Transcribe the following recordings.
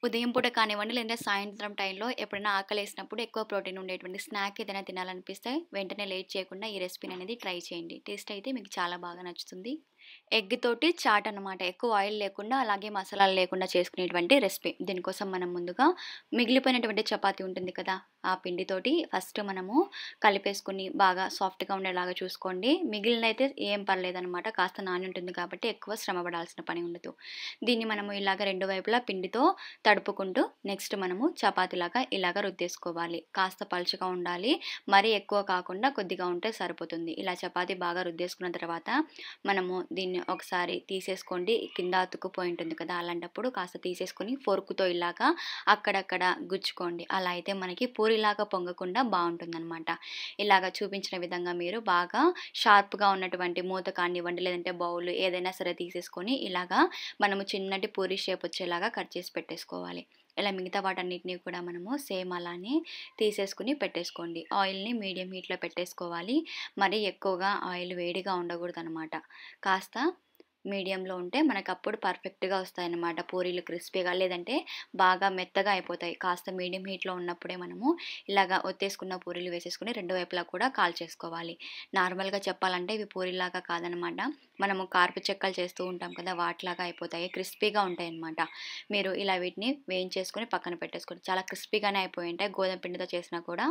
ఉదయం పూట కానివ్వండి లేదంటే సాయంత్రం టైంలో ఎప్పుడైనా ఆకలేసినప్పుడు ఎక్కువ ప్రోటీన్ ఉండేటువంటి స్నాక్ ఏదైనా తినాలనిపిస్తే వెంటనే లేట్ చేయకుండా ఈ రెసిపీని అనేది ట్రై చేయండి టేస్ట్ అయితే మీకు చాలా బాగా నచ్చుతుంది ఎగ్ తోటి చాట్ అనమాట ఎక్కువ ఆయిల్ లేకుండా అలాగే మసాలాలు లేకుండా చేసుకునేటువంటి రెసిపీ దీనికోసం మనం ముందుగా మిగిలిపోయినటువంటి చపాతీ ఉంటుంది కదా ఆ పిండితోటి ఫస్ట్ మనము కలిపేసుకుని బాగా సాఫ్ట్గా ఉండేలాగా చూసుకోండి మిగిలిన అయితే ఏం పర్లేదనమాట కాస్త నాని ఉంటుంది కాబట్టి ఎక్కువ శ్రమ పడాల్సిన పని ఉండదు దీన్ని మనము ఇలాగ రెండు వైపులా పిండితో తడుపుకుంటూ నెక్స్ట్ మనము చపాతీలాగా ఇలాగ రుద్దేసుకోవాలి కాస్త పలుచగా ఉండాలి మరీ ఎక్కువ కాకుండా కొద్దిగా ఉంటే సరిపోతుంది ఇలా చపాతీ బాగా రుద్దేసుకున్న తర్వాత మనము దీన్ని ఒకసారి తీసేసుకోండి కింద అతుక్కుపోయి ఉంటుంది కదా అలాంటప్పుడు కాస్త తీసేసుకొని ఫోర్కుతో ఇలాగా అక్కడక్కడ గుచ్చుకోండి అలా అయితే మనకి పూరిలాగా పొంగకుండా బాగుంటుందన్నమాట ఇలాగ చూపించిన విధంగా మీరు బాగా షార్ప్గా ఉన్నటువంటి మూత కానివ్వండి లేదంటే బౌల్ ఏదైనా సరే తీసేసుకొని ఇలాగా మనము చిన్నటి పూరి షేప్ వచ్చేలాగా కట్ చేసి పెట్టేసుకోవాలి ఇలా మిగతా వాటన్నిటిని కూడా మనము సేమ్ అలానే తీసేసుకుని పెట్టేసుకోండి ఆయిల్ని మీడియం హీట్లో పెట్టేసుకోవాలి మరీ ఎక్కువగా ఆయిల్ వేడిగా ఉండకూడదు అనమాట కాస్త మీడియంలో ఉంటే మనకు అప్పుడు పర్ఫెక్ట్గా వస్తాయన్నమాట పూరీలు క్రిస్పీగా లేదంటే బాగా మెత్తగా అయిపోతాయి కాస్త మీడియం హీట్లో ఉన్నప్పుడే మనము ఇలాగా ఒత్తేసుకున్న పూరీలు వేసేసుకుని రెండు వైపులా కూడా కాల్ చేసుకోవాలి నార్మల్గా చెప్పాలంటే ఇవి పూరీలాగా కాదనమాట మనము కార్పు చెక్కలు చేస్తూ ఉంటాం కదా వాటిలాగా అయిపోతాయి క్రిస్పీగా ఉంటాయి అన్నమాట మీరు ఇలా వీటిని వేయించేసుకొని పక్కన పెట్టేసుకోండి చాలా క్రిస్పీగానే అయిపోయి ఉంటాయి గోధుమ పిండితో చేసినా కూడా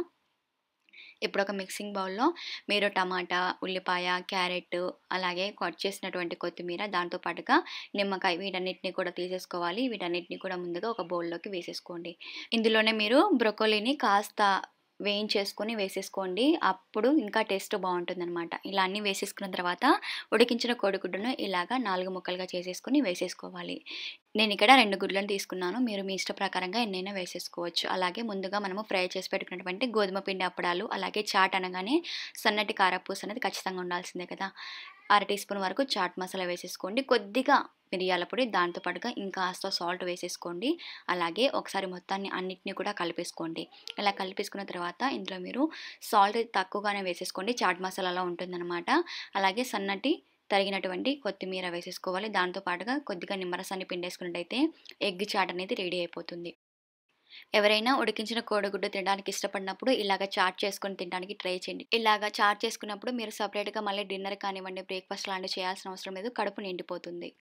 ఇప్పుడు ఒక మిక్సింగ్ బౌల్లో మీరు టమాటా ఉల్లిపాయ క్యారెట్ అలాగే కట్ చేసినటువంటి కొత్తిమీర దాంతో పాటుగా నిమ్మకాయ వీటన్నిటిని కూడా తీసేసుకోవాలి వీటన్నిటిని కూడా ముందుగా ఒక బౌల్లోకి వేసేసుకోండి ఇందులోనే మీరు బ్రొకోలీని కాస్త వేయించేసుకొని వేసేసుకోండి అప్పుడు ఇంకా టేస్ట్ బాగుంటుందన్నమాట ఇలా అన్నీ వేసేసుకున్న తర్వాత ఉడికించిన కోడిగుడ్డును ఇలాగా నాలుగు ముక్కలుగా చేసేసుకొని వేసేసుకోవాలి నేను ఇక్కడ రెండు గుడ్లను తీసుకున్నాను మీరు మీ ఇష్ట ప్రకారంగా ఎన్నైనా వేసేసుకోవచ్చు అలాగే ముందుగా మనము ఫ్రై చేసి పెట్టుకున్నటువంటి గోధుమ పిండి అప్పడాలు అలాగే చాట్ అనగానే సన్నటి కారపూస అనేది ఖచ్చితంగా ఉండాల్సిందే కదా అర టీ స్పూన్ వరకు చాట్ మసాలా వేసేసుకోండి కొద్దిగా మిరియాల పొడి దాంతోపాటుగా ఇంకా సాల్ట్ వేసేసుకోండి అలాగే ఒకసారి మొత్తాన్ని అన్నిటిని కూడా కలిపేసుకోండి ఇలా కలిపేసుకున్న తర్వాత ఇందులో మీరు సాల్ట్ తక్కువగానే వేసేసుకోండి చాట్ మసాలాలో ఉంటుందన్నమాట అలాగే సన్నటి తరిగినటువంటి కొత్తిమీర వేసేసుకోవాలి దాంతోపాటుగా కొద్దిగా నిమ్మరసాన్ని పిండేసుకున్నట్టయితే ఎగ్ చాట్ అనేది రెడీ అయిపోతుంది ఎవరైనా ఉడికించిన కోడిగుడ్డు తినడానికి ఇష్టపడినప్పుడు ఇలాగ చాట్ చేసుకొని తినడానికి ట్రై చేయండి ఇలాగ చాట్ చేసుకున్నప్పుడు మీరు సపరేట్గా మళ్ళీ డిన్నర్ కానివ్వండి బ్రేక్ఫాస్ట్ లాంటివి చేయాల్సిన అవసరం లేదు కడుపు నిండిపోతుంది